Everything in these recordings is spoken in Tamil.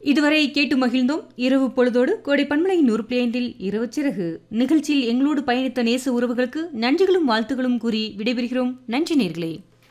இதுவரை கேட்டு மகிழ்ந்தோம் இரவு பொழுதோடு கோடை பண்பலை நூறு பிளேண்டில் இரவு சிறகு நிகழ்ச்சியில் எங்களோடு பயணித்த நேச உறவுகளுக்கு நன்றிகளும் வாழ்த்துகளும் கூறி விடைபெறுகிறோம் நன்றி நேர்களே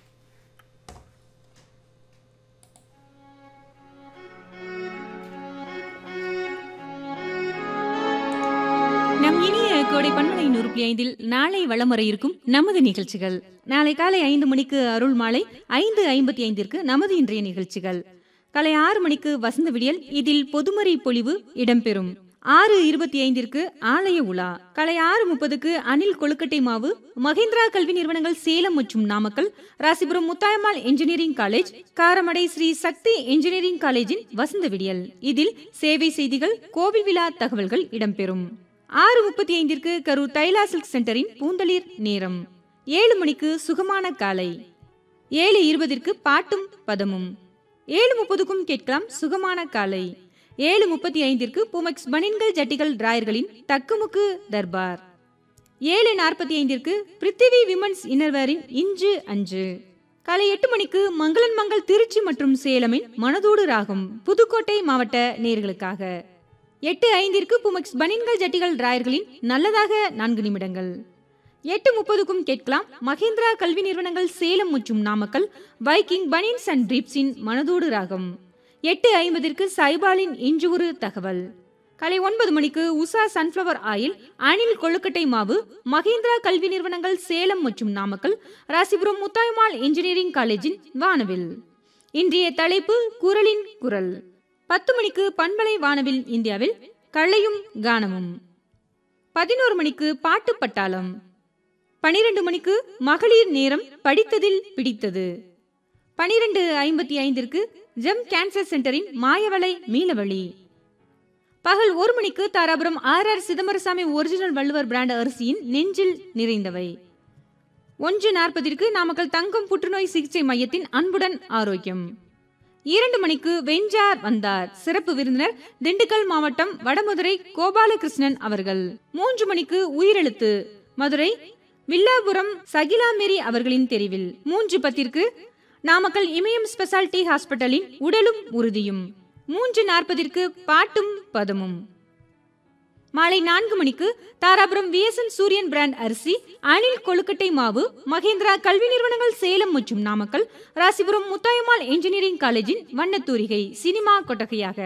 நம் இனிய கோடை பண்பலை நூறு புள்ளி ஐந்தில் நாளை வளம் வர இருக்கும் நமது நிகழ்ச்சிகள் நாளை காலை ஐந்து மணிக்கு அருள் மாலை ஐந்து ஐம்பத்தி ஐந்திற்கு நமது இன்றைய நிகழ்ச்சிகள் காலை ஆறு மணிக்கு வசந்த விடியல் இதில் பொதுமறை பொழிவு இடம்பெறும் ஆறு இருபத்தி ஐந்திற்கு ஆலய உலா காலை ஆறு முப்பதுக்கு அனில் கொழுக்கட்டை மாவு மகேந்திரா கல்வி நிறுவனங்கள் சேலம் மற்றும் Namakkal Rasipuram Muthayammal engineering college Karamadai Sri Sakthi engineering காலேஜின் வசந்த விடியல் இதில் சேவை செய்திகள் கோவில் விழா தகவல்கள் இடம்பெறும் ஆறு முப்பத்தி ஐந்திற்கு கரூர் தைலா சில்க் சென்டரின் பூந்தளிர் நேரம் ஏழு மணிக்கு சுகமான காலை ஏழு இருபதிற்கு பாட்டும் பதமும் ஏழு முப்பதுக்கும் கேட்கலாம் சுகமான காலை ஏழு முப்பத்தி ஐந்திற்கு புமெக்ஸ் பனின்கள் ஜட்டிகள் டிராயர்களின் தக்குமுக்கு தர்பார் ஏழு நாற்பத்தி ஐந்திற்கு பிருத்திவி விமன்ஸ் இன்னர்வேரின் இன்று அன்று காலை எட்டு மணிக்கு மங்களன் மங்கள் திருச்சி மற்றும் சேலமின் மனதோடு ராகம் புதுக்கோட்டை மாவட்ட நேர்களுக்காக எட்டு ஐந்திற்கு புமெக்ஸ் பனின்கள் ஜட்டிகள் டிராயர்களின் நல்லதாக நான்கு நிமிடங்கள் எட்டு முப்பதுக்கும் கேட்கலாம் மகேந்திரா கல்வி நிறுவனங்கள் சேலம் மற்றும் நாமக்கல் வைக்கிங் பனின்ஸ் அண்ட் ட்ரிப்ஸின் மனதோடு ராகம் எட்டு ஐம்பதிற்கு சைபாலின் இன்று ஒரு தகவல் காலை ஒன்பது மணிக்கு உஷா சன்ஃப்ளவர் ஆயில் அணில் கொழுக்கட்டை மாவு மகேந்திரா கல்வி நிறுவனங்கள் சேலம் மற்றும் நாமக்கல் ராசிபுரம் முத்தாய்மாள் இன்ஜினியரிங் காலேஜின் வானவில் இன்றைய தலைப்பு குரலின் குரல் பத்து மணிக்கு பண்பலை வானவில் இந்தியாவில் கள்ளையும் கானமும் பதினோரு மணிக்கு பாட்டு பட்டாளம் பனிரெண்டு மணிக்கு மகளிர் நேரம் படித்ததில் பிடித்தது பனிரெண்டு ஐம்பத்தி ஐந்திற்கு ஜெம் கேன்சர் சென்டரின் மாயவளை மீளவழி பகல் ஒரு மணிக்கு Dharapuram R R Chidambarasamy original Valluvar brand அரிசியின் நெஞ்சில் நிறைந்தவை ஒன்று நாற்பதிற்கு நாமக்கல் தங்கம் புற்றுநோய் சிகிச்சை மையத்தின் அன்புடன் ஆரோக்கியம் இரண்டு மணிக்கு வெஞ்சார் வந்தார் சிறப்பு விருந்தினர் திண்டுக்கல் மாவட்டம் வடமதுரை கோபாலகிருஷ்ணன் அவர்கள் மூன்று மணிக்கு உயிரெழுத்து மதுரை வில்லாபுரம் சகிலா மேரி அவர்களின் தெரிவில் மூன்று பத்திற்கு நாமக்கல் இமயம் ஸ்பெஷாலிட்டி ஹாஸ்பிட்டலின் உடலும் உறுதியும் மூன்று நாற்பதிற்கு பாட்டும் பதமும் மாலை நான்கு மணிக்கு தாராபுரம் விஎஸ்என் சூரியன் பிராண்ட் அரிசி அணில் கொழுக்கட்டை மாவு மகேந்திரா கல்வி நிறுவனங்கள் சேலம் மற்றும் நாமக்கல் ராசிபுரம் முத்தாயம்மாள் என்ஜினியரிங் காலேஜின் வண்ணத்தூரிகை சினிமா கொட்டகையாக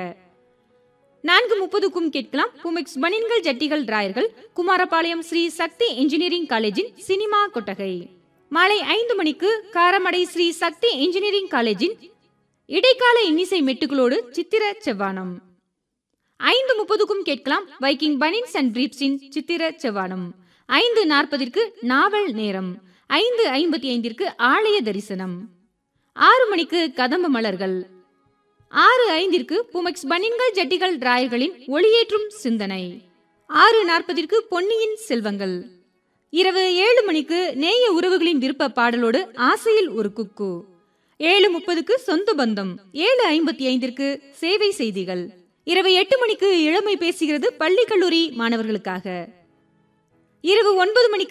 நான்கு முப்பதுக்கும் கேட்கலாம் புமெக்ஸ் பனின்கள் ஜட்டிகள் டிராயர்கள் குமாரபாளையம் ஸ்ரீ சக்தி என்ஜினியரிங் காலேஜின் சினிமா கொட்டகை மாலை ஐந்து மணிக்கு காரமடை ஸ்ரீ சக்தி என்ஜினியரிங் காலேஜின் இடைக்கால இன்னிசை மெட்டுகளோடு சித்திர செவ்வானம் ஐந்து முப்பதுக்கும் கேட்கலாம் வைக்கிங் பனின்ஸ் அண்ட் பிரீப்ஸின் சித்திர செவ்வானம் ஐந்து நாற்பதிற்கு நாவல் நேரம் ஐந்து ஐம்பத்தி ஐந்திற்கு ஆலய தரிசனம் ஆறு மணிக்கு கதம்ப மலர்கள் ஆறு ஐந்திற்கு புமெக்ஸ் பனின்கள் ஜட்டிகள் டிராயர்களின் ஒளியேற்றும் சிந்தனை ஆறு நாற்பதிற்கு பொன்னியின் செல்வங்கள் இரவு ஏழு மணிக்கு நேய உறவுகளின் விருப்ப பாடலோடு ஆசையில் ஒரு குக்கு ஏழு முப்பதுக்கு சொந்த பந்தம் ஏழு ஐம்பத்தி ஐந்திற்கு சேவை செய்திகள் இரவு எட்டு மணிக்கு இளமை பேசுகிறது பள்ளி கல்லூரி மாணவர்களுக்காக இரவு ஒன்பது மணிக்கு